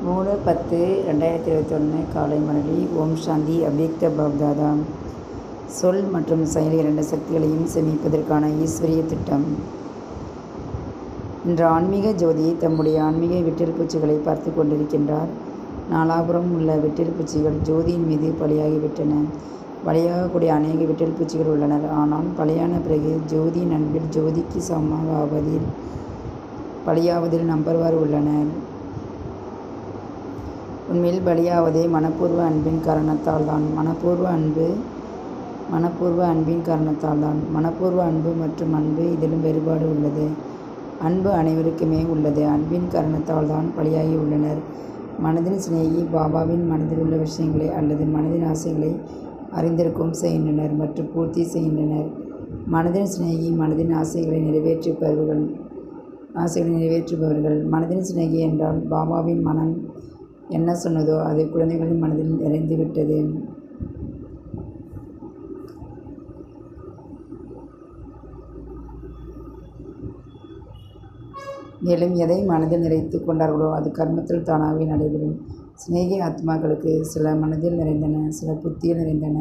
மூணு பத்து ரெண்டாயிரத்தி இருபத்தொன்று காலை மணலி ஓம் சாந்தி அவ்யக்த பாப்தாதா சொல் மற்றும் செயல் இரண்டு சக்திகளையும் சேமிப்பதற்கான ஈஸ்வரிய திட்டம் இன்று ஆன்மீக ஜோதி தம்முடைய ஆன்மீக விட்டில் பூச்சிகளை பார்த்து கொண்டிருக்கின்றார் நாலாபுரம் உள்ள விட்டில் பூச்சிகள் ஜோதியின் மீது பலியாகிவிட்டன பலியாகக்கூடிய அநேக விட்டில் பூச்சிகள் உள்ளனர் ஆனால் பலியான பிறகு ஜோதியின் அன்பில் ஜோதிக்கு சமமாக ஆவதில் பலியாவதில் நம்பர்வார் உள்ளனர் உண்மையில் பலியாவதே மனப்பூர்வ அன்பின் காரணத்தால் தான் மனப்பூர்வ அன்பு மனப்பூர்வ அன்பின் காரணத்தால் தான் மனப்பூர்வ அன்பு மற்றும் அன்பு இதிலும் வேறுபாடு உள்ளது அன்பு அனைவருக்குமே உள்ளது அன்பின் காரணத்தால் தான் பலியாகி உள்ளனர் மனதின் சிநேகி பாபாவின் மனதில் உள்ள விஷயங்களை அல்லது மனதின் ஆசைகளை அறிந்திருக்கும் செய்கின்றனர் மற்றும் பூர்த்தி செய்கின்றனர் மனதின் சிநேகி மனதின் ஆசைகளை நிறைவேற்றுபவர்கள் ஆசைகளை நிறைவேற்றுபவர்கள் மனதின் சிநேகி என்றால் பாபாவின் மனம் என்ன சொன்னதோ அது குழந்தைகளின் மனதில் நிறைந்துவிட்டது மேலும் எதை மனதில் நிறைத்து கொண்டார்களோ அது கர்மத்தில் தானாகவே நடைபெறும் சிநேகி ஆத்மாக்களுக்கு சில மனதில் நிறைந்தன சில புத்தியில் நிறைந்தன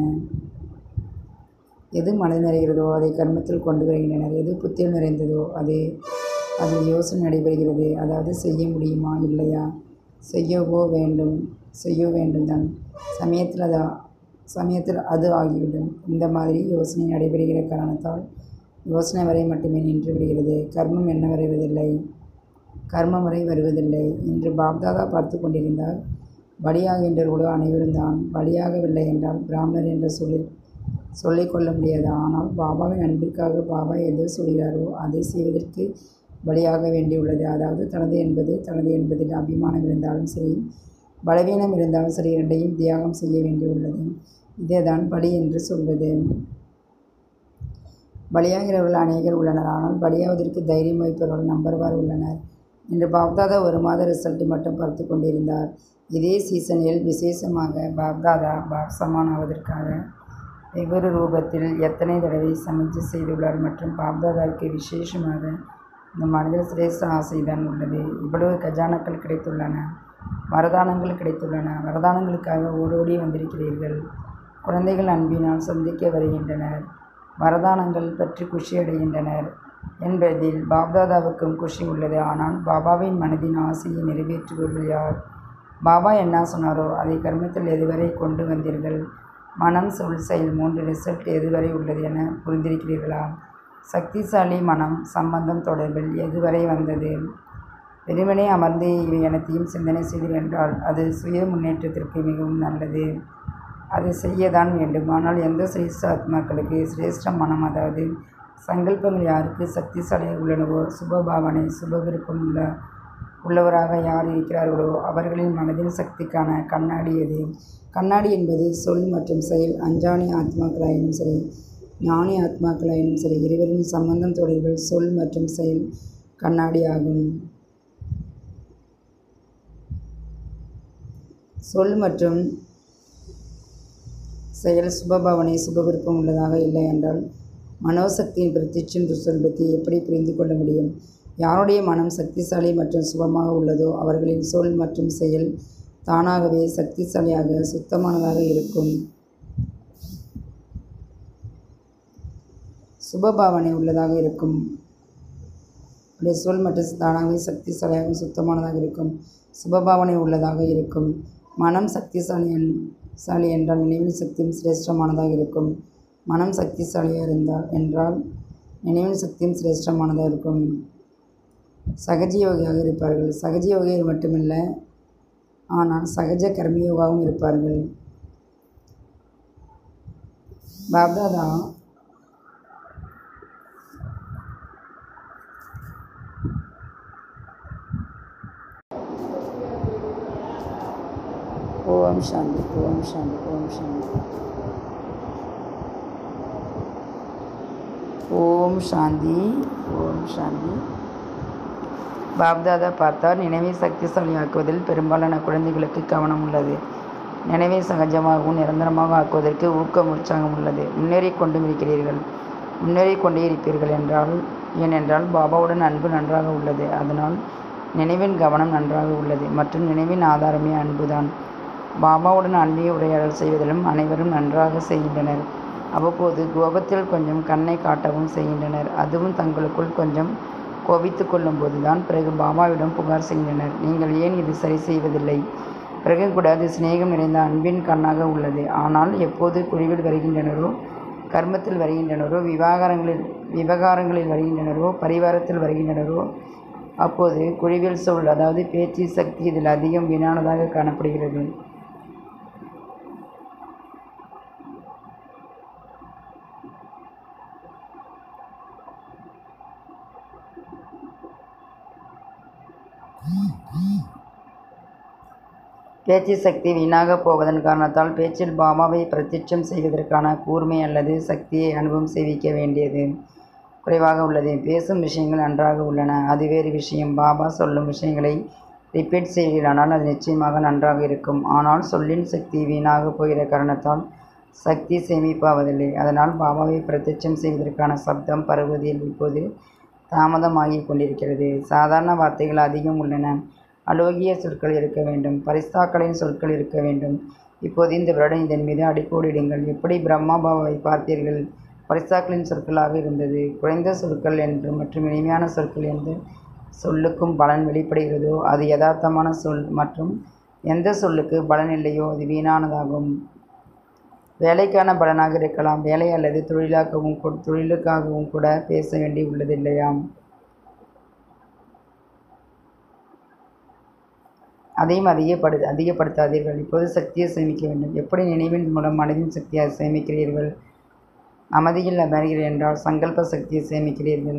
எது மனதில் நிறைகிறதோ அதை கர்மத்தில் கொண்டு வருகின்றனர் எது புத்தியில் நிறைந்ததோ அது அதில் யோசனை நடைபெறுகிறது அதாவது செய்ய முடியுமா இல்லையா செய்யவோ வேண்டும் செய்ய வேண்டும் தான் சமயத்தில் அது சமயத்தில் அது ஆகிவிடும் இந்த மாதிரி யோசனை நடைபெறுகிற காரணத்தால் யோசனை வரை மட்டுமே நின்று விடுகிறது கர்மம் என்ன வருவதில்லை கர்மம் வரை வருவதில்லை இன்று பாப்தாதா பார்த்து கொண்டிருந்தால் பலியாகின்றவர்களோ அனைவரும் தான் பலியாகவில்லை என்றால் பிராமணர் என்ற சொல்லி சொல்லிக்கொள்ள முடியாது ஆனால் பாபாவின் அன்பிற்காக பாபா எது சொல்கிறாரோ அதை செய்வதற்கு பலியாக வேண்டியுள்ளது அதாவது தனது என்பது தனது என்பதில் அபிமானம் இருந்தாலும் சரி பலவீனம் இருந்தாலும் சரி இரண்டையும் தியாகம் செய்ய வேண்டியுள்ளது இதே தான் பலி என்று சொல்வது பலியாகிறவர்கள் அநேகர் உள்ளனர் ஆனால் பலியாவதற்கு தைரியம் வைப்பவர்கள் நம்பர்வார் உள்ளனர் இன்று பாப்தாதா ஒரு மாத ரிசல்ட் மட்டும் பார்த்து கொண்டிருந்தார் இதே சீசனில் விசேஷமாக பாப்தாதா பாப் சமான் ஆவதற்காக வெவ்வேறு ரூபத்தில் எத்தனை தடவை சமைச்சு செய்துள்ளார் மற்றும் பாப்தாதாவுக்கு விசேஷமாக இந்த மனதில் சிரேஷ்ட ஆசைதான் உள்ளது இவ்வளவு கஜானாக்கள் கிடைத்துள்ளன வரதானங்கள் கிடைத்துள்ளன வரதானங்களுக்காக ஓடோடி வந்திருக்கிறீர்கள் குழந்தைகள் அன்பினால் சந்திக்க வருகின்றனர் வரதானங்கள் பற்றி குஷி அடைகின்றனர் என்பதில் பாப்தாதாவுக்கும் குஷி உள்ளது ஆனால் பாபாவின் மனதின் ஆசையை நிறைவேற்றுபவர்கள் யார் பாபா என்ன சொன்னாரோ அதை கர்மத்தில் எதுவரை கொண்டு வந்தீர்கள் மனம் சொல் செயல் மூன்று ரிசல்ட் எதுவரை உள்ளது என புரிந்திருக்கிறீர்களா சக்திசாலி மனம் சம்பந்தம் தொடர்பில் எதுவரை வந்தது வெறுமனே அமர்ந்து இவை அனைத்தையும் சிந்தனை செய்தீர்கள் என்றால் அது சுய முன்னேற்றத்திற்கு மிகவும் நல்லது அது செய்யத்தான் வேண்டும் ஆனால் எந்த சிரேஷ்ட ஆத்மாக்களுக்கு சிரேஷ்ட மனம் அதாவது சங்கல்பங்கள் யாருக்கு சக்திசாலியாக உள்ளனவோ சுபபாவனை சுப விருப்பம் உள்ள உள்ளவராக யார் இருக்கிறார்களோ அவர்களின் மனதின் சக்திக்கான கண்ணாடி எது கண்ணாடி என்பது சொல் மற்றும் செயல் அஞ்சானி ஆத்மாக்களாயினும் சரி ஞானி ஆத்மாக்களாயினும் சரி இருவரின் சம்பந்தம் தொடர்பில் சொல் மற்றும் செயல் கண்ணாடி ஆகும் சொல் மற்றும் செயல் சுபபாவனை சுப விருப்பம் உள்ளதாக இல்லை என்றால் மனோசக்தியின் பிரத்யட்சம் சொல்பத்தை எப்படி புரிந்து கொள்ள முடியும் யாருடைய மனம் சக்திசாலி மற்றும் சுபமாக உள்ளதோ அவர்களின் சொல் மற்றும் செயல் தானாகவே சக்திசாலியாக சுத்தமானதாக இருக்கும் சுபபாவனை உள்ளதாக இருக்கும் உடைய சொல் மற்றும் தானாகவே சக்திசாலியாக சுத்தமானதாக இருக்கும் சுபபாவனை உள்ளதாக இருக்கும் மனம் சக்திசாலி சாலி என்றால் நினைவில் சக்தியும் சிரேஷ்டமானதாக இருக்கும் மனம் சக்திசாலியாக இருந்தால் என்றால் நினைவில் சக்தியும் சிரேஷ்டமானதாக இருக்கும் சகஜயோகியாக இருப்பார்கள் சகஜயோகிகள் மட்டுமில்லை ஆனால் சகஜ கர்மயோகாவும் இருப்பார்கள் பாப்தாதா ஓம் சாந்தி ஓம் சாந்தி ஓம் சாந்தி ஓம் சாந்தி ஓம் சாந்தி பாப்தாதா பார்த்தார் நினைவை சக்திசாலியாக்குவதில் பெரும்பாலான குழந்தைகளுக்கு கவனம் உள்ளது நினைவை சகஜமாகவும் நிரந்தரமாக ஆக்குவதற்கு ஊக்கம் உற்சாகம் உள்ளது முன்னேறி கொண்டும் இருக்கிறீர்கள் முன்னேறி கொண்டே இருப்பீர்கள் என்றால் ஏனென்றால் பாபாவுடன் அன்பு நன்றாக உள்ளது அதனால் நினைவின் கவனம் நன்றாக உள்ளது மற்றும் நினைவின் ஆதாரமே அன்புதான் பாபாவுடன் ஆன்மீக உரையாடல் செய்வதிலும் அனைவரும் நன்றாக செய்கின்றனர் அவ்வப்போது கோபத்தில் கொஞ்சம் கண்ணை காட்டவும் செய்கின்றனர் அதுவும் தங்களுக்குள் கொஞ்சம் கோபித்து கொள்ளும் போதுதான் பிறகு பாபாவிடம் புகார் செய்கின்றனர் நீங்கள் ஏன் இது சரி செய்வதில்லை பிறகு கூட அது சிநேகம் நிறைந்த அன்பின் கண்ணாக உள்ளது ஆனால் எப்போது குழிவில் வருகின்றனரோ கர்மத்தில் வருகின்றனரோ விவாகரங்களில் விவகாரங்களில் வருகின்றனரோ பரிவாரத்தில் வருகின்றனரோ அப்போது குழிவில் சொல் அதாவது பேச்சு சக்தி இதில் அதிகம் வீணானதாக காணப்படுகிறது பேச்சு சக்தி வீணாக போவதன் காரணத்தால் பேச்சில் பாபாவை பிரத்யட்சம் செய்வதற்கான கூர்மை அல்லது சக்தியை அனுபவம் செய்விக்க வேண்டியது குறைவாக உள்ளது பேசும் விஷயங்கள் நன்றாக உள்ளன அது வேறு விஷயம் பாபா சொல்லும் விஷயங்களை ரிப்பீட் செய்கிறானால் அது நிச்சயமாக நன்றாக இருக்கும் ஆனால் சொல்லின் சக்தி வீணாக போகிற காரணத்தால் சக்தி சேமிப்பாவதில்லை அதனால் பாபாவை பிரத்யட்சம் செய்வதற்கான சப்தம் பருவதில் இப்போது தாமதமாகி கொண்டிருக்கிறது சாதாரண வார்த்தைகள் அதிகம் உள்ளன அலோகிய சொற்கள் இருக்க வேண்டும் பரிஸ்தாக்களின் சொற்கள் இருக்க வேண்டும் இப்போது இந்த வருடம் இதன் மீது அடிக்கோடிடுங்கள் எப்படி பிரம்மா பாபாவை பார்த்தீர்கள் பரிசாக்களின் சொற்களாக இருந்தது குறைந்த சொற்கள் என்று மற்றும் இனிமையான சொற்கள் என்று சொல்லுக்கும் பலன் வெளிப்படுகிறதோ அது யதார்த்தமான சொல் மற்றும் எந்த சொல்லுக்கு பலன் இல்லையோ அது வீணானதாகும் வேலைக்கான பலனாக இருக்கலாம் வேலை அல்லது தொழிலாகவும் கூட தொழிலுக்காகவும் கூட பேச வேண்டி உள்ளது இல்லையாம் அதையும் அதிகப்படு அதிகப்படுத்தாதீர்கள் இப்போது சக்தியை சேமிக்க வேண்டும் எப்படி நினைவின் மூலம் மனதின் சக்தியை சேமிக்கிறீர்கள் அமைதியில் அமர்கிறீர்கள் என்றால் சங்கல்ப சக்தியை சேமிக்கிறீர்கள்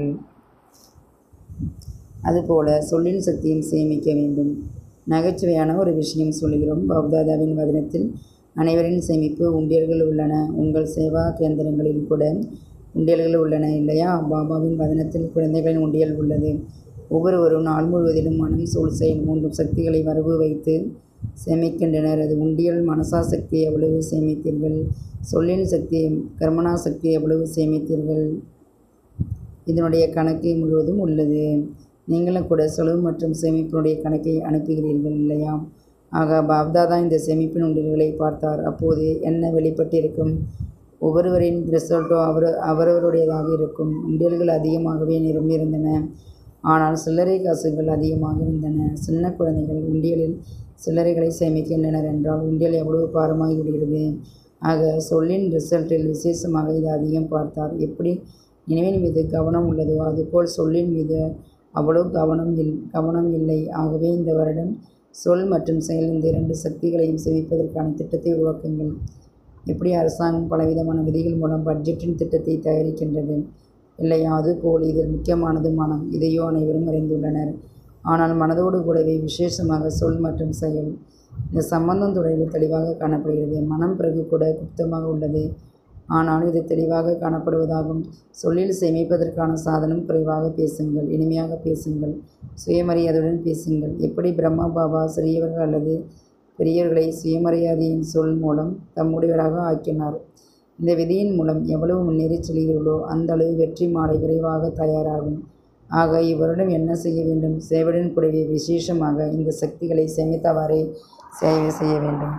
அதுபோல சொல்லின் சக்தியும் சேமிக்க வேண்டும் நகைச்சுவையான ஒரு விஷயம் சொல்கிறோம் பவ்தாதாவின் வதனத்தில் அனைவரின் சேமிப்பு உண்டியல்கள் உள்ளன உங்கள் சேவா கேந்திரங்களில் கூட உண்டியல்கள் உள்ளன இல்லையா பாபாவின் வதனத்தில் குழந்தைகளின் உண்டியல் உள்ளது ஒவ்வொருவரும் நாள் முழுவதிலும் மனம் சூழ் செயல் மூன்று சக்திகளை வரவு வைத்து சேமிக்கின்றனர் அது உண்டியல் மனசா சக்தியை எவ்வளவு சேமித்தீர்கள் சொல்லின் சக்தியை கர்மனா சக்தியை எவ்வளவு சேமித்தீர்கள் இதனுடைய கணக்கு முழுவதும் உள்ளது நீங்களும் கூட செலவு மற்றும் சேமிப்பினுடைய கணக்கை அனுப்புகிறீர்கள் இல்லையா ஆக பாப்தாதா இந்த சேமிப்பின் உண்டியல்களை பார்த்தார் அப்போது என்ன வெளிப்பட்டிருக்கும் ஒவ்வொருவரின் ரிசல்ட்டோ அவர் அவரவருடையதாக இருக்கும் உண்டியல்கள் அதிகமாகவே நிரம்பியிருந்தன ஆனால் சில்லறை காசுகள் அதிகமாக இருந்தன சின்ன குழந்தைகள் உண்டியலில் சில்லறைகளை சேமிக்கின்றனர் என்றால் உண்டியல் எவ்வளவு பாரமாகி விடுகிறது ஆக சொல்லின் ரிசல்ட்டில் விசேஷமாக இது அதிகம் பார்த்தார் எப்படி நினைவின் மீது கவனம் உள்ளதோ அதுபோல் சொல்லின் மீது அவ்வளவு கவனம் இல் கவனம் இல்லை ஆகவே இந்த வருடம் சொல் மற்றும் செயல் இந்த இரண்டு சக்திகளையும் சேமிப்பதற்கான திட்டத்தை உருவாக்குங்கள் எப்படி அரசாங்கம் பலவிதமான விதிகள் மூலம் பட்ஜெட்டின் திட்டத்தை தயாரிக்கின்றது இல்லையா அதுபோல் இதில் முக்கியமானது மனம் இதையோ அனைவரும் அறிந்துள்ளனர் ஆனால் மனதோடு கூடவே விசேஷமாக சொல் மற்றும் செயல் இந்த சம்பந்தம் தொடர்பு தெளிவாக காணப்படுகிறது மனம் பிறகு கூட குப்தமாக உள்ளது ஆனால் இது தெளிவாக காணப்படுவதாகும் சொல்லில் சேமிப்பதற்கான சாதனம் குறைவாக பேசுங்கள் இனிமையாக பேசுங்கள் சுயமரியாதையுடன் பேசுங்கள் எப்படி பிரம்மா பாபா சிறியவர்கள் அல்லது பெரியவர்களை சுயமரியாதையின் சொல் மூலம் தம்முடையவராக ஆக்கினார் இந்த விதியின் மூலம் எவ்வளவு முன்னேறி செல்கிறீர்களோ அந்த அளவு வெற்றி மாலை விரைவாக தயாராகும் ஆக இவருடன் என்ன செய்ய வேண்டும் சேவையுடன் கூடவே விசேஷமாக இந்த சக்திகளை சேமித்தவாறே சேவை செய்ய வேண்டும்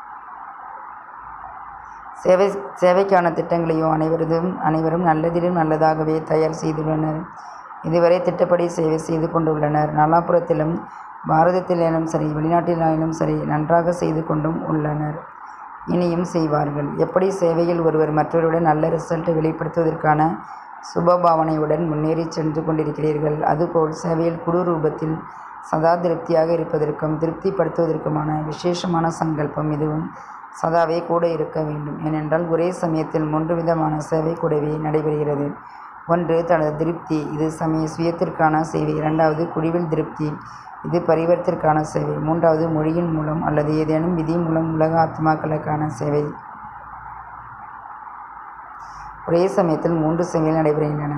சேவை சேவைக்கான திட்டங்களையும் அனைவரதும் அனைவரும் நல்லதிலும் நல்லதாகவே தயார் செய்துள்ளனர் இதுவரை திட்டப்படி சேவை செய்து கொண்டுள்ளனர் நல்லாப்புறத்திலும் பாரதத்திலும் சரி வெளிநாட்டிலும் சரி நன்றாக செய்து கொண்டும் உள்ளனர் இனியும் செய்வார்கள் எப்படி சேவையில் ஒருவர் மற்றவருடன் நல்ல ரிசல்ட்டை வெளிப்படுத்துவதற்கான சுபபாவனையுடன் முன்னேறி சென்று கொண்டிருக்கிறீர்கள் அதுபோல் சேவையில் குழு ரூபத்தில் சதா திருப்தியாக இருப்பதற்கும் திருப்திப்படுத்துவதற்குமான விசேஷமான சங்கல்பம் இதுவும் சதாவே கூட இருக்க வேண்டும் ஏனென்றால் ஒரே சமயத்தில் மூன்று விதமான சேவை கூடவே நடைபெறுகிறது ஒன்று தனது திருப்தி இது சமய சுயத்திற்கான சேவை இரண்டாவது குழுவில் திருப்தி இது பரிவர்த்திற்கான சேவை மூன்றாவது மொழியின் மூலம் அல்லது ஏதேனும் விதி மூலம் உலக ஆத்மாக்களுக்கான சேவை ஒரே சமயத்தில் மூன்று சேவைகள் நடைபெறுகின்றன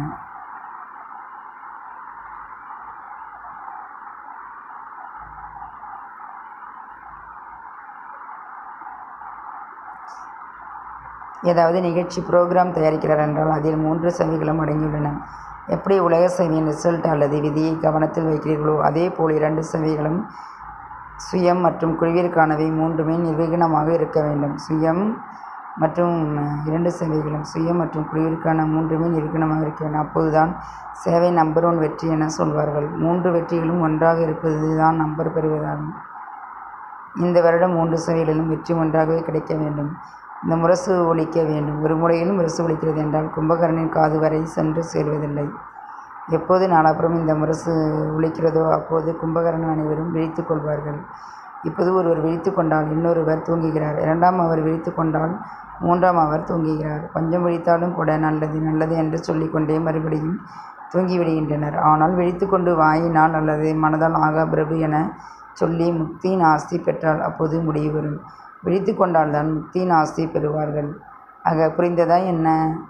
ஏதாவது நிகழ்ச்சி புரோகிராம் தயாரிக்கிறார் என்றால் அதில் மூன்று சேவைகளும் அடங்கியுள்ளன எப்படி உலக சேவையின் ரிசல்ட் அல்லது விதியை கவனத்தில் வைக்கிறீர்களோ அதே போல் இரண்டு சேவைகளும் சுயம் மற்றும் குழுவிற்கானவை மூன்றுமே நிர்விঘ்னமாக இருக்க வேண்டும் சுயம் மற்றும் இரண்டு சேவைகளும் சுயம் மற்றும் குழுவிற்கான மூன்றுமே நிர்விঘ்னமாக இருக்க வேண்டும் அப்போதுதான் சேவை நம்பர் ஒன் வெற்றி என சொல்வார்கள் மூன்று வெற்றிகளும் ஒன்றாக இருப்பது தான் நம்பர் பெறுவதாகும் இந்த வருடம் மூன்று சேவைகளிலும் வெற்றி ஒன்றாகவே கிடைக்க வேண்டும் இந்த முரசு ஒலிக்க வேண்டும் ஒரு முறையிலும் முரசு ஒலிக்கிறது என்றால் கும்பகரனின் காது வரை சென்று சேர்வதில்லை எப்போது நாலாபுரம் இந்த முரசு ஒலிக்கிறதோ அப்போது கும்பகரன் அனைவரும் விழித்து கொள்வார்கள் இப்போது ஒருவர் விழித்து கொண்டால் இன்னொருவர் தூங்குகிறார் இரண்டாம் அவர் விழித்து கொண்டால் மூன்றாம் அவர் தூங்குகிறார் கொஞ்சம் விழித்தாலும் கூட நல்லது நல்லது என்று சொல்லிக்கொண்டே மறுபடியும் தூங்கிவிடுகின்றனர் ஆனால் விழித்து கொண்டு வாயினால் அல்லது மனதால் ஆகா பிரபு என சொல்லி முக்தியின் ஆஸ்தி பெற்றால் அப்போது முடிவு வரும் விழித்து கொண்டால்தான் முக்தியின் ஆஸ்தி பெறுவார்கள் ஆக புரிந்ததா என்ன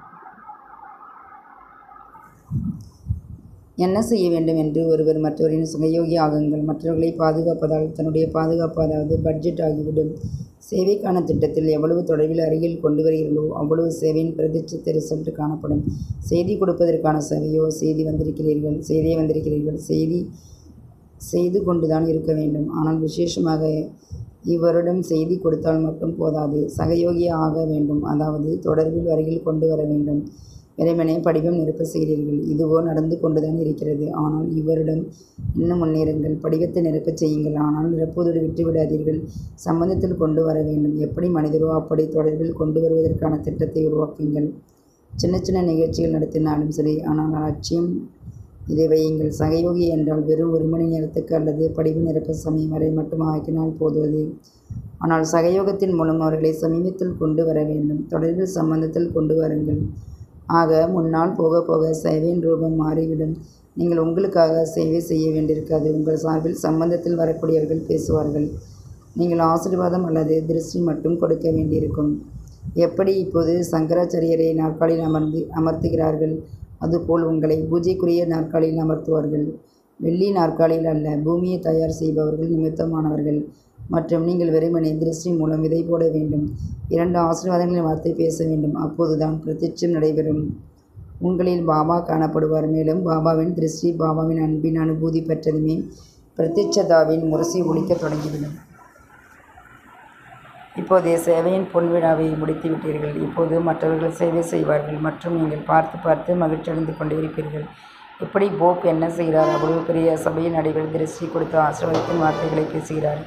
என்ன செய்ய வேண்டும் என்று ஒருவர் மற்றவரின் சுகயோகி ஆகுங்கள் மற்றவர்களை பாதுகாப்பதால் தன்னுடைய பாதுகாப்பு அதாவது பட்ஜெட் ஆகிவிடும் சேவைக்கான திட்டத்தில் எவ்வளவு தொலைவில் அருகில் கொண்டு வருகிறீர்களோ அவ்வளவு சேவையின் பிரதிஷ்டித்த ரிசல்ட் காணப்படும் செய்தி கொடுப்பதற்கான சேவையோ செய்தி வந்திருக்கிறீர்கள் செய்தியை வந்திருக்கிறீர்கள் செய்தி செய்து கொண்டுதான் இருக்க வேண்டும் ஆனால் விசேஷமாக இவரிடம் செய்தி கொடுத்தால் மட்டும் போதாது சகயோகி ஆக வேண்டும் அதாவது தொடர்பில் அருகில் கொண்டு வர வேண்டும் வெறுமனே படிவம் நிரப்ப செய்கிறீர்கள் இதுவோ நடந்து கொண்டுதான் இருக்கிறது ஆனால் இவரிடம் இன்னும் முன்னேறுங்கள் படிவத்தை நிரப்பச் செய்யுங்கள் ஆனால் நிரப்புவதோடு விட்டு விடாதீர்கள் சம்பந்தத்தில் கொண்டு வர வேண்டும் எப்படி மனிதரோ அப்படி தொடர்பில் கொண்டு வருவதற்கான திட்டத்தை உருவாக்குங்கள் சின்ன சின்ன நிகழ்ச்சிகள் நடத்தினாலும் சரி ஆனால் லட்சியம் இதை வையுங்கள் சகயோகி என்றால் வெறும் ஒரு மணி நேரத்துக்கு அல்லது படிவு நிரப்ப சமயம் வரை மட்டும் ஆக்கினால் போதுவது ஆனால் சகயோகத்தின் மூலம் அவர்களை சமீபத்தில் கொண்டு வர வேண்டும் தொடர்பில் சம்பந்தத்தில் கொண்டு வாருங்கள் ஆக முன்னால் போக போக சேவையின் ரூபம் மாறிவிடும் நீங்கள் உங்களுக்காக சேவை செய்ய வேண்டியிருக்காது உங்கள் சார்பில் சம்பந்தத்தில் வரக்கூடியவர்கள் பேசுவார்கள் நீங்கள் ஆசீர்வாதம் அல்லது திருஷ்டி மட்டும் கொடுக்க வேண்டியிருக்கும் எப்படி இப்போது சங்கராச்சாரியரை நாற்காலியில் அமர்ந்து அமர்த்துகிறார்கள் அதுபோல் உங்களை பூஜைக்குரிய நாற்காலியில் அமர்த்துவார்கள் வெள்ளி நாற்காலியில் அல்ல பூமியை தயார் செய்பவர்கள் நிமித்தமானவர்கள் மற்றும் நீங்கள் வெறுமனே திருஷ்டி மூலம் விதை போட வேண்டும் இரண்டு ஆசீர்வாதங்களின் வார்த்தை பேச வேண்டும் அப்போதுதான் பிரத்யட்சம் நடைபெறும் உங்களில் பாபா காணப்படுவார் மேலும் பாபாவின் திருஷ்டி பாபாவின் அன்பின் அனுபூதி பெற்றதுமே பிரத்யட்சதாவின் முரசை ஒழிக்கத் தொடங்கிவிடும் இப்போதைய சேவையின் பொன்விழாவை முடித்து விட்டீர்கள் இப்போது மற்றவர்கள் சேவை செய்வார்கள் மற்றும் நீங்கள் பார்த்து பார்த்து மகிழ்ச்சியடைந்து கொண்டே இருப்பீர்கள் இப்படி போப் என்ன செய்கிறார் அவ்வளவு பெரிய சபையின் நடைகள் திருஷ்டி கொடுத்து ஆசீர்வாதத்தின் வார்த்தைகளை பேசுகிறார்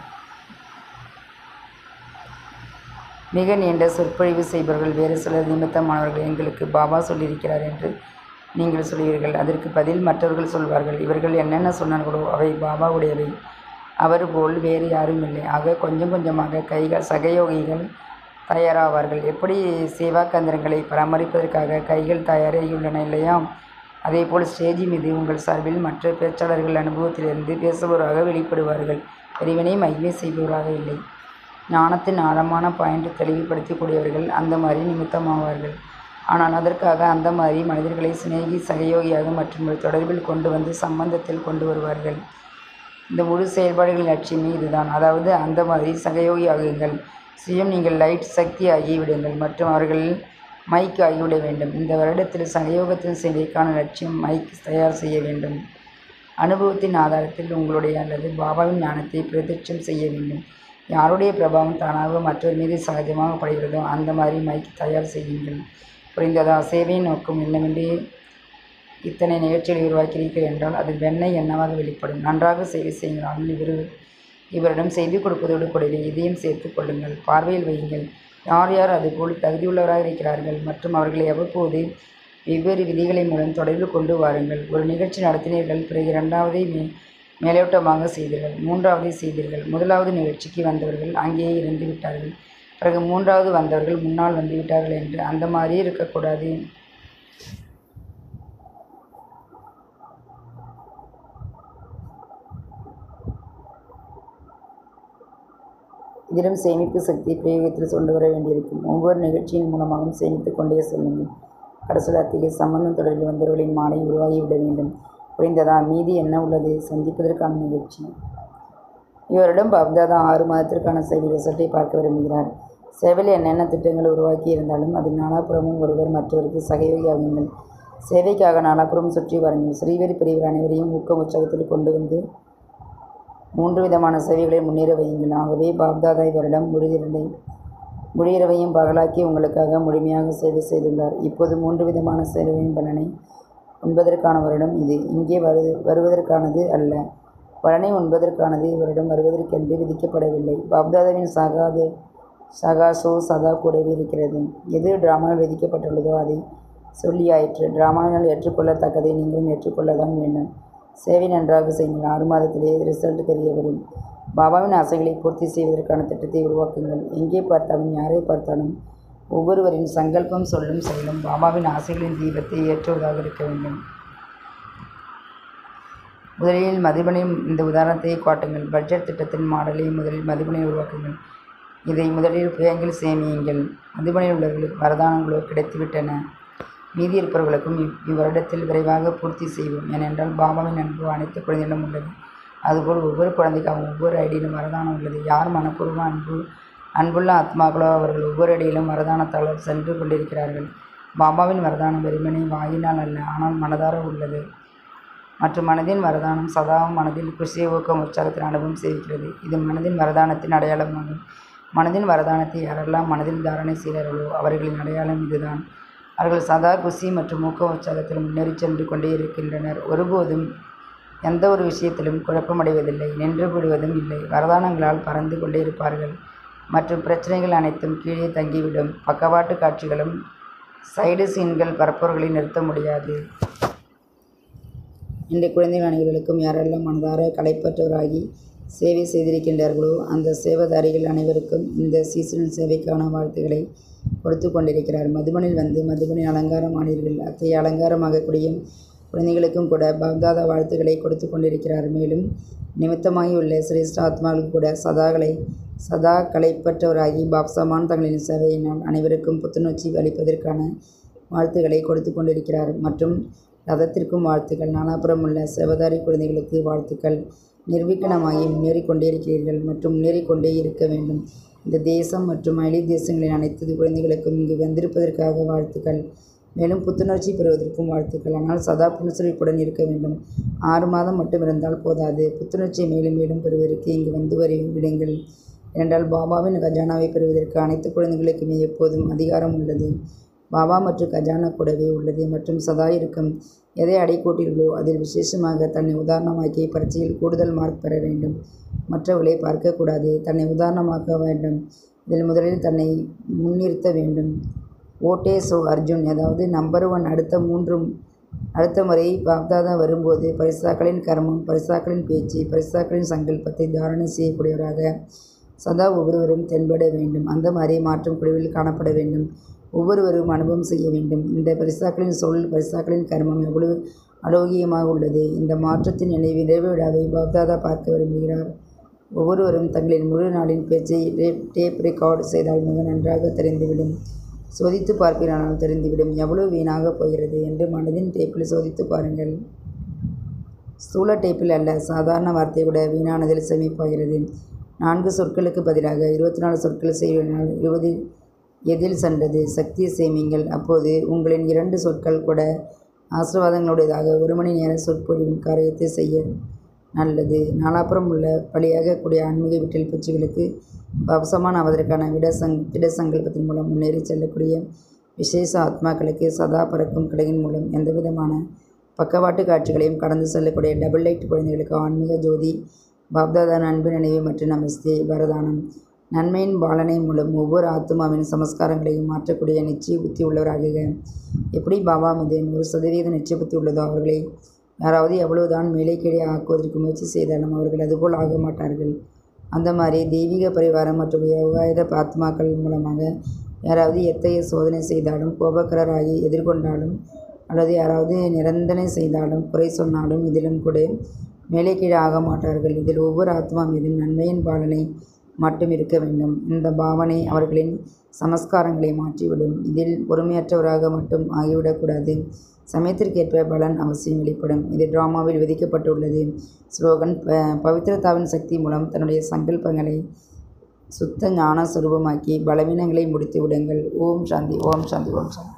மிக நீண்ட சொற்பொழிவு செய்பவர்கள் வேறு சிலர் நிமித்தமானவர்கள் எங்களுக்கு பாபா சொல்லியிருக்கிறார் என்று நீங்கள் சொல்வீர்கள் அதற்கு பதில் மற்றவர்கள் சொல்வார்கள் இவர்கள் என்னென்ன சொன்னார்களோ அவை பாபாவுடையவை அவர் போல் வேறு யாரும் இல்லை ஆக கொஞ்சம் கொஞ்சமாக கைகள் சகயோகிகள் தயாராவார்கள் எப்படி சேவா கந்திரங்களை பராமரிப்பதற்காக கைகள் தயாராகியுள்ளன இல்லையா அதேபோல் ஸ்டேஜி மீது உங்கள் சார்பில் மற்ற பேச்சாளர்கள் அனுபவத்திலிருந்து பேசுபவராக வெளிப்படுவார்கள் இறைவனை மகிமை செய்பவராக இல்லை ஞானத்தின் ஆழமான பாயிண்ட் தெளிவுபடுத்தக்கூடியவர்கள் அந்த மாதிரி நிமித்தமாவார்கள் ஆனால் அதற்காக அந்த மாதிரி மனிதர்களை சிநேகி சகயோகியாக மற்றும் ஒரு தொடர்பில் கொண்டு வந்து சம்பந்தத்தில் கொண்டு வருவார்கள் இந்த முழு செயல்பாடுகளின் லட்சியமே இதுதான் அதாவது அந்த மாதிரி சகயோகி ஆகுங்கள் சுயம் நீங்கள் லைட் சக்தி ஆகிவிடுங்கள் மற்றும் அவர்கள் மைக் ஆகிவிட வேண்டும் இந்த வருடத்தில் சகயோகத்தின் சேவைக்கான லட்சியம் மைக் தயார் செய்ய வேண்டும் அனுபவத்தின் ஆதாரத்தில் உங்களுடைய அல்லது பாபாவின் ஞானத்தை பிரதிட்சம் செய்ய வேண்டும் யாருடைய பிரபாவம் தானாக மற்றவர் மீது சகஜமாக படுகிறதோ அந்த மாதிரி மைக் தயார் செய்யுங்கள் புரிந்ததா சேவையின் நோக்கம் என்னவென்று இத்தனை நிகழ்ச்சிகளை உருவாக்கிறீர்கள் என்றால் அது வெண்ணெய் என்னவாக வெளிப்படும் நன்றாக சேவை செய்யுங்கள் இவர் இவரிடம் செய்து கொடுப்பதோடு கூடவே இதையும் சேர்த்து கொள்ளுங்கள் பார்வையில் வையுங்கள் யார் யார் அதுபோல் தகுதியுள்ளவராக இருக்கிறார்கள் மற்றும் அவர்களை அவ்வப்போது வெவ்வேறு விதிகளை மூலம் தொடர்பில் கொண்டு வாருங்கள் ஒரு நிகழ்ச்சி நடத்தினீர்கள் பிறகு இரண்டாவதை மே மேலோட்டமாக செய்தீர்கள் மூன்றாவதை செய்தீர்கள் முதலாவது நிகழ்ச்சிக்கு வந்தவர்கள் அங்கேயே இருந்து விட்டார்கள் பிறகு மூன்றாவது வந்தவர்கள் முன்னால் வந்து விட்டார்கள் என்று அந்த மாதிரியே இருக்கக்கூடாது இதிலும் சேமிப்பு சக்தியை பிரயோகத்தில் கொண்டு வர வேண்டியிருக்கும் ஒவ்வொரு நிகழ்ச்சியின் மூலமாகவும் சேமித்துக் கொண்டே செல்லுங்கள் கடைசியில் அத்தகைய சம்பந்தம் தொடர்பில் வந்தவர்களின் மாலை உருவாகிவிட வேண்டும் புரிந்ததா மீதி என்ன உள்ளது சந்திப்பதற்கான நிகழ்ச்சி இவரிடம் பாப்தாதா ஆறு மாதத்திற்கான சேவை ரிசல்ட்டை பார்க்க விரும்புகிறார் சேவையில் என்னென்ன திட்டங்களை உருவாக்கி இருந்தாலும் அதில் நாலாபுறமும் ஒருவர் மற்றவருக்கு சகயோகி ஆகுங்கள் சேவைக்காக நாலாபுறம் சுற்றி வாருங்கள் ஸ்ரீவரி பிரிவர் அனைவரையும் ஊக்கம் உற்சாகத்தில் கொண்டு வந்து மூன்று விதமான சேவைகளை முன்னேற வையுங்கள் ஆகவே பாப்தாதா வருடம் முடிதிரண்டை முடியிறவையும் பகலாக்கி உங்களுக்காக முழுமையாக சேவை செய்துள்ளார் இப்போது மூன்று விதமான சேவையின் பலனை உண்பதற்கான வருடம் இது இங்கே வரு வருவதற்கானது அல்ல பலனை உண்பதற்கானது இவரிடம் வருவதற்கென்று விதிக்கப்படவில்லை பாப்தாதாவின் சகாது சகாசோ சதா கூடவே இருக்கிறது எது டிராமாவில் விதிக்கப்பட்டுள்ளதோ அதை சொல்லியாயிற்று டிராமாவினால் ஏற்றுக்கொள்ளத்தக்கதை நீங்களும் ஏற்றுக்கொள்ளத்தான் வேண்டும் சேவை நன்றாக செய்யுங்கள் ஆறு மாதத்திலேயே ரிசல்ட் தெரிய வரும் பாபாவின் ஆசைகளை பூர்த்தி செய்வதற்கான திட்டத்தை உருவாக்குங்கள் எங்கே பார்த்தாலும் யாரை பார்த்தாலும் ஒவ்வொருவரின் சங்கல்பம் சொல்லும் செயலும் பாபாவின் ஆசைகளின் தீபத்தை ஏற்றுவதாக இருக்க வேண்டும் முதலில் மதிபனின் இந்த உதாரணத்தை காட்டுங்கள் பட்ஜெட் திட்டத்தின் மாடலை முதலில் மதிபனை உருவாக்குங்கள் இதை முதலில் பேங்கில் சேமியுங்கள் மதிபனில் உள்ளவர்களுக்கு வரதானங்களோ கிடைத்துவிட்டன மீதி இருப்பவர்களுக்கும் இவ் இவ்வருடத்தில் விரைவாக பூர்த்தி செய்வோம் ஏனென்றால் பாபாவின் அன்பு அனைத்து குழந்தைகளும் உள்ளது அதுபோல் ஒவ்வொரு குழந்தைக்காகவும் ஒவ்வொரு ஐடியிலும் வரதானம் உள்ளது யார் மனப்பூர்வ அன்பு அன்புள்ள ஆத்மாக்களோ அவர்கள் ஒவ்வொரு அடியிலும் வரதானத்தால் சென்று கொண்டிருக்கிறார்கள் பாபாவின் வரதானம் வெறுமனே வாயினால் அல்ல ஆனால் மனதார உள்ளது மற்றும் மனதின் வரதானம் சதாவும் மனதில் குஷியை ஊக்கம் உற்சாகத்தின் அனுபவம் செய்கிறது இது மனதின் வரதானத்தின் அடையாளமாகும் மனதின் வரதானத்தை யாரெல்லாம் மனதில் தாரணை செய்கிறார்களோ அவர்களின் அடையாளம் இதுதான் அவர்கள் சதா குஷி மற்றும் ஊக்க உற்சாகத்தில் முன்னேறி சென்று கொண்டே இருக்கின்றனர் ஒருபோதும் எந்த ஒரு விஷயத்திலும் குழப்பமடைவதில்லை நின்று விடுவதும் இல்லை வரதானங்களால் பறந்து கொண்டே இருப்பார்கள் மற்றும் பிரச்சனைகள் அனைத்தும் கீழே தங்கிவிடும் பக்கவாட்டு காட்சிகளும் சைடு சீன்கள் பரப்பவர்களை நிறுத்த முடியாது இந்த குழந்தைகள் அனைவர்களுக்கும் யாரெல்லாம் மனதார களைப்பற்றவராகி சேவை செய்திருக்கின்றார்களோ அந்த சேவதாரிகள் அனைவருக்கும் இந்த சீசனின் சேவைக்கான வாழ்த்துக்களை கொடுத்து கொண்டிருக்கிறார் மதுபனில் வந்து மதுபனில் அலங்காரம் ஆனீர்கள் அத்தகைய அலங்காரமாகக்கூடிய குழந்தைகளுக்கும் கூட பாப்தாதா வாழ்த்துக்களை கொடுத்து கொண்டிருக்கிறார் மேலும் நிமித்தமாகி உள்ள சிரேஷ்ட ஆத்மாக்களுக்கு கூட சதாகளை சதா களைப்பற்றவராகி பாப்சமான் தங்களின் சேவையினால் அனைவருக்கும் புத்துணர்ச்சி அளிப்பதற்கான வாழ்த்துக்களை கொடுத்து கொண்டிருக்கிறார் மற்றும் ரதத்திற்கும் வாழ்த்துக்கள் நாலாபுரம் உள்ள சேவதாரி குழந்தைகளுக்கு வாழ்த்துக்கள் நிர்விக்கணமாகி முன்னேறிக் கொண்டே இருக்கிறீர்கள் மற்றும் முன்னேறிக்கொண்டே இருக்க வேண்டும் இந்த தேசம் மற்றும் அயலி தேசங்களின் அனைத்து குழந்தைகளுக்கும் இங்கு வந்திருப்பதற்காக வாழ்த்துக்கள் மேலும் புத்துணர்ச்சி பெறுவதற்கும் வாழ்த்துக்கள் ஆனால் சதா புனசுரிப்புடன் இருக்க வேண்டும் ஆறு மாதம் மட்டும் இருந்தால் போதாது புத்துணர்ச்சியை மேலும் மேலும் பெறுவதற்கு இங்கு வந்து வரி விடுங்கள் ஏனென்றால் பாபாவின் கஜானாவை பெறுவதற்கு அனைத்து குழந்தைகளுக்குமே எப்போதும் அதிகாரம் உள்ளது பாபா மற்றும் கஜானா கூடவே உள்ளது மற்றும் சதா இருக்கும் எதை அடைக்கூட்டீர்களோ அதில் விசேஷமாக தன்னை உதாரணமாக்கி பரீட்சையில் கூடுதல் மார்க் பெற வேண்டும் மற்றவர்களை பார்க்கக்கூடாது தன்னை உதாரணமாக்க வேண்டும் இதில் முதலில் தன்னை முன்னிறுத்த வேண்டும் ஓட்டே சோ அர்ஜுன் அதாவது நம்பர் ஒன் அடுத்த மூன்று அடுத்த முறை பாப்தாதா வரும்போது பரிசாக்களின் கர்மம் பரிசாக்களின் பேச்சு பரிசாக்களின் சங்கல்பத்தை தாரணை செய்யக்கூடியவராக சதா ஒவ்வொருவரும் தென்பட வேண்டும் அந்த மாதிரி மாற்றம் குழுவில் காணப்பட வேண்டும் ஒவ்வொருவரும் அனுபவம் செய்ய வேண்டும் இந்த பரிசாக்களின் சொல் பரிசாக்களின் கர்மம் எவ்வளவு அலோகியமாக உள்ளது இந்த மாற்றத்தின் நிலை நிறைவு விழாவை பாப்தாதா பார்க்க விரும்புகிறார் ஒவ்வொருவரும் தங்களின் முழு நாளின் பேச்சை டேப் ரெக்கார்டு செய்தால் மிக நன்றாக தெரிந்துவிடும் சோதித்து பார்ப்பீரானால் தெரிந்துவிடும் எவ்வளவு வீணாக போகிறது என்று மனதின் டேப்பில் சோதித்து பாருங்கள் ஸ்தூல டேப்பில் அல்ல சாதாரண வார்த்தை விட வீணானதில் சேமிப்பாகிறது நான்கு சொற்களுக்கு பதிலாக இருபத்தி நாலு சொற்கள் செய்வதனால் இருபது எதில் சென்றது சக்தியை சேமிங்கள் அப்போது உங்களின் இரண்டு சொற்கள் கூட ஆசீர்வாதங்களுடையதாக ஒரு மணி நேர சொற்பொழிவின் காரியத்தை செய்ய நல்லது நாலாப்புறம் உள்ள பலியாகக்கூடிய ஆன்மீக வீட்டில் பூச்சிகளுக்கு பவசமான ஆவதற்கான விட சங் திட சங்கல்பத்தின் மூலம் முன்னேறி செல்லக்கூடிய விசேஷ ஆத்மாக்களுக்கு சதா பறக்கும் கிளையின் மூலம் எந்தவிதமான பக்கவாட்டு காட்சிகளையும் கடந்து செல்லக்கூடிய டபுள் லைட் குழந்தைகளுக்கு ஆன்மீக ஜோதி பாப்தாதா அன்பு நினைவு மற்றும் நமஸ்தே வரதானம் நன்மையின் பாலனை மூலம் ஒவ்வொரு ஆத்மாவின் சமஸ்காரங்களையும் மாற்றக்கூடிய நிச்சய புத்தி உள்ளவராகுக எப்படி பாபா மீது நூறு சதவீத நிச்சய புத்தி உள்ளதோ அவர்களை யாராவது எவ்வளவுதான் மேலே கீழே ஆக்குவதற்கு முயற்சி செய்தாலும் அவர்கள் அதுபோல் ஆக மாட்டார்கள் அந்த மாதிரி தெய்வீக பரிவாரம் மற்றும் யோகாயுத ஆத்மாக்கள் மூலமாக யாராவது எத்தகைய சோதனை செய்தாலும் கோபக்கரராகி எதிர்கொண்டாலும் அல்லது யாராவது நிரந்தனை செய்தாலும் குறை சொன்னாலும் இதிலும் கூட மேலே கீழே ஆக மாட்டார்கள் இதில் ஒவ்வொரு ஆத்மா மீதும் நன்மையின் பாலனை மட்டும் இருக்க வேண்டும் இந்த பாவனை அவர்களின் சமஸ்காரங்களை மாற்றிவிடும் இதில் பொறுமையற்றவராக மட்டும் ஆகிவிடக்கூடாது சமயத்திற்கேற்ப பலன் அவசியம் வெளிப்படும் இது டிராமாவில் விதிக்கப்பட்டுள்ளது ஸ்லோகன் ப பவித்ரதாவின் சக்தி மூலம் தன்னுடைய சங்கல்பங்களை சுத்த ஞான சுரூபமாக்கி பலவீனங்களை முடித்து விடுங்கள் ஓம் சாந்தி ஓம் சாந்தி ஓம் சாந்தி